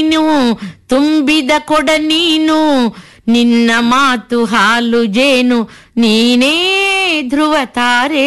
ನೀನು ತುಂಬಿದ ಕೊಡ ನೀನು ನಿನ್ನ ಮಾತು ಹಾಲು ಜೇನು ನೀನೇ ಧ್ರುವ ತಾರೆ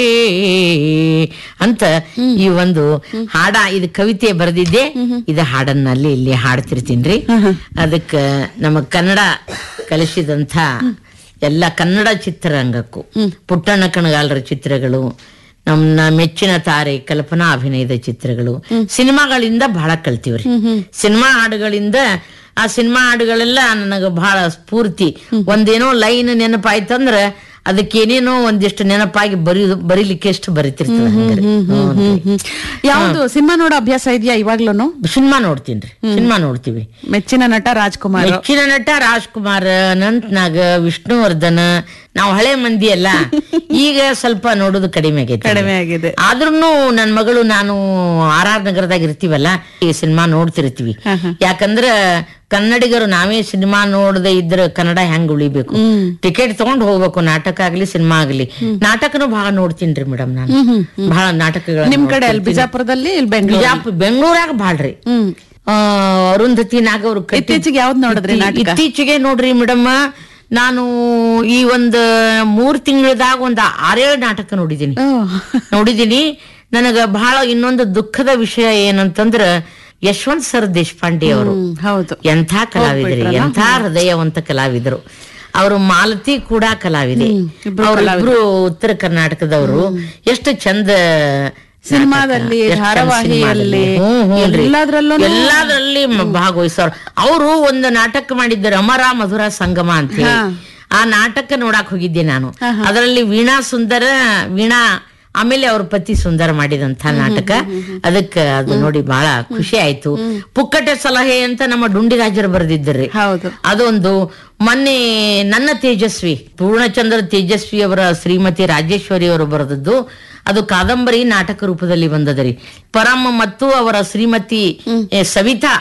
ಅಂತ ಈ ಒಂದು ಹಾಡ ಇದು ಕವಿತೆ ಬರೆದಿದ್ದೆ ಇದು ಹಾಡನ್ನಲ್ಲಿ ಇಲ್ಲಿ ಹಾಡ್ತಿರ್ತೀನ್ರಿ ಅದಕ್ಕ ನಮ್ಮ ಕನ್ನಡ ಕಲಿಸಿದಂಥ ಎಲ್ಲ ಕನ್ನಡ ಚಿತ್ರರಂಗಕ್ಕೂ ಪುಟ್ಟಣ್ಣ ಕಣಗಾಲರ ಚಿತ್ರಗಳು ನಮ್ಮ ಮೆಚ್ಚಿನ ತಾರೆ ಕಲ್ಪನಾ ಅಭಿನಯದ ಚಿತ್ರಗಳು ಸಿನಿಮಾಗಳಿಂದ ಬಹಳ ಕಲ್ತೀವ್ರಿ ಸಿನಿಮಾ ಹಾಡುಗಳಿಂದ ಆ ಸಿನಿಮಾ ಹಾಡುಗಳೆಲ್ಲ ನನಗ ಬಹಳ ಸ್ಫೂರ್ತಿ ಒಂದೇನೋ ಲೈನ್ ನೆನಪಾಯ್ತಂದ್ರ ಅದಕ್ಕೇನೇನೋ ಒಂದಿಷ್ಟು ನೆನಪಾಗಿ ಬರಿ ಬರೀಲಿಕ್ಕೆ ಎಷ್ಟು ಬರಿತಿರ್ತದ ಹಂಗ್ರಿ. ಹ್ಞೂನ್ರಿ. ಯಾವ್ದು ಸಿನಿಮಾ ನೋಡೋ ಅಭ್ಯಾಸ ಇದೆಯಾ ಇವಾಗ್ಲೂನು ಸಿನಿಮಾ ನೋಡ್ತೀನ್ರಿ ಸಿನಿಮಾ ನೋಡ್ತೀವಿ ಮೆಚ್ಚಿನ ನಟ ರಾಜ್ಕುಮಾರ್ ಮೆಚ್ಚಿನ ನಟ ರಾಜ್ಕುಮಾರ್ ಅನಂತ್ನಾಗ್ ವಿಷ್ಣುವರ್ಧನ್ ನಾವು ಹಳೆ ಮಂದಿ ಅಲ್ಲ ಈಗ ಸ್ವಲ್ಪ ನೋಡೋದು ಕಡಿಮೆ ಆಗೈತೆ ಕಡಿಮೆ ಆಗಿದೆ ಆದ್ರೂನು ನನ್ ಮಗಳು ನಾನು ಆರ್ ಆರ್ ನಗರದಾಗ ಇರ್ತೀವಲ್ಲ ಈ ಸಿನಿಮಾ ನೋಡ್ತಿರ್ತೀವಿ ಯಾಕಂದ್ರ ಕನ್ನಡಿಗರು ನಾವೇ ಸಿನಿಮಾ ನೋಡದೆ ಇದ್ರ ಕನ್ನಡ ಹೆಂಗ್ ಉಳಿಬೇಕು ಟಿಕೆಟ್ ತಗೊಂಡ್ ಹೋಗ್ಬೇಕು ನಾಟಕ ಆಗ್ಲಿ ಸಿನಿಮಾ ಆಗ್ಲಿ ನಾಟಕನು ಬಹಳ ನೋಡ್ತೀನ್ರಿ ಮೇಡಮ್ ನಾನು ಬಹಳ ನಾಟಕಗಳ ನಿಮ್ ಕಡೆ ಅಲ್ಲಿ ಬಿಜಾಪುರದಲ್ಲಿ ಇಲ್ಲಿ ಬೆಂಗಳೂರು ಬಿಜಾಪುರ ಬೆಂಗಳೂರಾಗ ಬಾಳ್ರಿ ಹ್ಮ್ ಆ, ಅರುಂಧತಿ ನಾಗ್ ಅವ್ರು ಕಟ್ಟಿ- ಇತ್ತೀಚೆಗೆ ಯಾವ್ದ್ ನೋಡಿದ್ರಿ ಇತ್ತೀ- ನಾಟಕ? ಇತ್ತೀಚೆಗೆ ನೋಡ್ರಿ ಮೇಡಮ್ ನಾನು ಈ ಒಂದ್ ಮೂರ್ ತಿಂಗಳದಾಗ ಒಂದ್ ಆರೇಳು ನಾಟಕ ನೋಡಿದೀನಿ ಓಹ್. ನೋಡಿದೀನಿ ನನಗ ಬಹಳ ಇನ್ನೊಂದು ದುಃಖದ ವಿಷಯ ಏನಂತಂದ್ರ ಯಶವಂತ್ ಸರ್ ದೇಶಪಾಂಡೆ ಅವರು ಹ್ಮ್, ಹೌದು ಎಂಥ ಕಲಾವಿದ್ರಿ ಎಂಥ ಹೃದಯವಂತ ಕಲಾವಿದರು ಅವರು ಮಾಲತಿ ಕೂಡ ಕಲಾವಿದೆ ಅವರಿಬ್ರು ಉತ್ತರ ಕರ್ನಾಟಕದವರು ಎಷ್ಟು ಚಂದ ಸಿನಿಮಾದಲ್ಲಿ, ನಾಟಕ, ಎಷ್ಟ್ ಚಂದ ಧಾರಾವಾಹಿಯಲ್ಲಿ, ಸಿನಿಮಾದಲ್ಲಿ. ಹ್ಮ್, ಹ್ಞೂನ್ರಿ. ಎಲ್ಲದ್ರಲ್ಲೂನು- ಎಲ್ಲಾದ್ರಲ್ಲಿ ಮ- ಭಾಗವಹಿಸೋರು ಅವರು ಒಂದು ನಾಟಕ ಮಾಡಿದ್ದಾರೆ ಅಮರ ಮಧುರ ಸಂಗಮ ಅಂತ ಹೇಳಿ ಆ ನಾಟಕ ನೋಡಾಕ್ ಹೋಗಿದ್ದೆ ನಾನು ಅದರಲ್ಲಿ ವೀಣಾ ಸುಂದರ ವೀಣಾ ಆಮೇಲೆ ಅವ್ರ ಪತಿ ಸುಂದರ ಮಾಡಿದಂತ ನಾಟಕ ಅದಕ್ಕ ಅದು ನೋಡಿ ಬಹಳ ಖುಷಿ ಆಯ್ತು ಪುಕ್ಕಟೆ ಸಲಹೆ ಅಂತ ನಮ್ಮ ಡುಂಡಿರಾಜರು ಬರೆದಿದ್ದರಿ ಹೌದು ಅದೊಂದು ಮೊನ್ನೆ ನನ್ನ ತೇಜಸ್ವಿ ಪೂರ್ಣಚಂದ್ರ ತೇಜಸ್ವಿ ಅವರ ಶ್ರೀಮತಿ ರಾಜೇಶ್ವರಿ ಅವರು ಬರೆದದ್ದು ಅದು ಕಾದಂಬರಿ ನಾಟಕ ರೂಪದಲ್ಲಿ ಬಂದದರಿ ಪರಮ ಮತ್ತು ಅವರ ಶ್ರೀಮತಿ ಎ, ಸವಿತಾ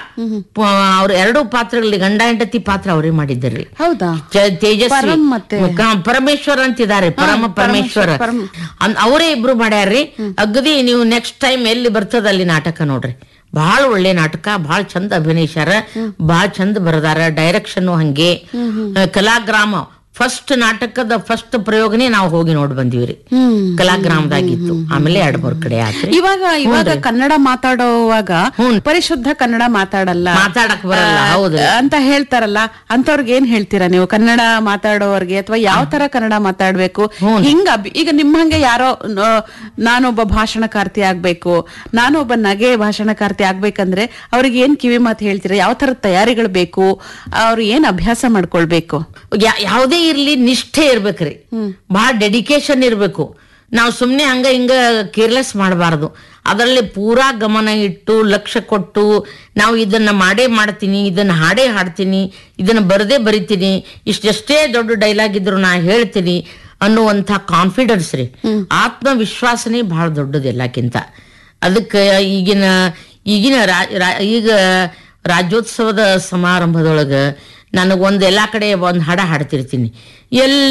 ಅವ್ರ ಎರಡೂ ಪಾತ್ರಗಳಲ್ಲಿ ಗಂಡ ಹೆಂಡತಿ ಪಾತ್ರ ಅವರೇ ಮಾಡಿದ್ದರಿ ಹೌದಾ ಚ- ತೇಜಸ್ವಿ ಪರಂ ಮತ್ತೆ- ಕ- ಪರಮೇಶ್ವರ್ ಅಂತಿದ್ದಾರೆ ಪರಮ ಪರಮೇಶ್ವರ ಪರಮ. ಅನ್- ಅವರೇ ಇಬ್ರು ಮಾಡ್ಯಾರ್ರಿ ಅಗದಿ ನೀವು ನೆಕ್ಸ್ಟ್ ಟೈಮ್ ಎಲ್ಲಿ ಬರ್ತದ ಅಲ್ಲಿ ನಾಟಕ ನೋಡ್ರಿ ಬಹಳ ಒಳ್ಳೆ ನಾಟಕ ಬಹಳ ಚಂದ ಅಭಿನಯಿಸ್ಯಾರ ಬಹಳ ಚಂದ ಬರದಾರ ಡೈರೆಕ್ಷನ್ ಹಂಗೆ ಆ, ಕಲಾಗ್ರಾಮ ಫಸ್ಟ್ ನಾಟಕದ ಫಸ್ಟ್ ಪ್ರಯೋಗನೇ ನಾವು ಹೋಗಿ ನೋಡಿ ಬಂದಿವ್ರಿ ಹ್ಮ್ ಕಲಾಗ್ರಾಮದಾಗಿತ್ತು ಆಮೇಲೆ ಎರಡ್ ಮೂರ್ ಕಡೆ ಆತ್ರಿ ಇವಾಗ ಇವಾಗ ಕನ್ನಡ ಮಾತಾಡೋವಾಗ ಪರಿಶುದ್ಧ ಕನ್ನಡ ಮಾತಾಡಲ್ಲ ಮಾತಾಡಕ್ ಬರಲ್ಲ ಹೌದು ಆ, ಅಂತ ಹೇಳ್ತಾರಲ್ಲ ಅಂತವ್ರಿಗೆ ಏನ್ ಹೇಳ್ತೀರಾ ನೀವು ಕನ್ನಡ ಮಾತಾಡೋರ್ಗೆ ಅಥವಾ ಯಾವ ತರ ಕನ್ನಡ ಮಾತಾಡ್ಬೇಕು ಹಿಂಗ ಅಭಿ- ಈಗ ನಿಮ್ಮಂಗೆ ಯಾರೋ ನ- ನಾನೊಬ್ಬ ಭಾಷಣಕಾರ್ತಿ ಆಗ್ಬೇಕು ನಾನೊಬ್ಬ ನಗೆ ಭಾಷಣಕಾರ್ತಿ ಆಗ್ಬೇಕಂದ್ರೆ ಅವ್ರಿಗೆ ಏನ್ ಕಿವಿ ಮಾತು ಹೇಳ್ತೀರಾ ಯಾವ ತರದ ತಯಾರಿಗಳು ಬೇಕು ಅವ್ರು ಏನ್ ಅಭ್ಯಾಸ ಮಾಡ್ಕೊಳ್ಬೇಕು ಯಾ- ಯಾವುದೇ ಇರ್ಲಿ ನಿಷ್ಠೆ ಇರ್ಬೇಕ್ರಿ ಬಹಳ ಡೆಡಿಕೇಶನ್ ಇರ್ಬೇಕು ನಾವು ಸುಮ್ನೆ ಹಂಗ ಹಿಂಗ ಕೇರ್ಲೆಸ್ ಮಾಡಬಾರ್ದು ಅದರಲ್ಲಿ ಪೂರಾ ಗಮನ ಇಟ್ಟು ಲಕ್ಷ್ಯ ಕೊಟ್ಟು ನಾವು ಇದನ್ನ ಮಾಡೇ ಮಾಡ್ತೀನಿ ಇದನ್ನ ಹಾಡೇ ಹಾಡ್ತೀನಿ ಇದನ್ನ ಬರದೇ ಬರಿತೀನಿ ಇಷ್ಟೆಷ್ಟೇ ದೊಡ್ಡ ಡೈಲಾಗ್ ಇದ್ರು ನಾ ಹೇಳ್ತೀನಿ ಅನ್ನುವಂಥ ಕಾನ್ಫಿಡೆನ್ಸ್ ರೀ ಆತ್ಮವಿಶ್ವಾಸನೇ ಬಹಳ ದೊಡ್ಡದು ಎಲ್ಲಕ್ಕಿಂತ ಅದಕ್ಕೆ ಈಗಿನ ಈಗಿನ ರಾ- ರಾ- ಈಗ ರಾಜ್ಯೋತ್ಸವದ ಸಮಾರಂಭದೊಳಗ ನನಗೊಂದು ಎಲ್ಲಾ ಕಡೆ ಒಂದ್ ಹಾಡ ಹಾಡ್ತಿರ್ತೀನಿ ಎಲ್ಲ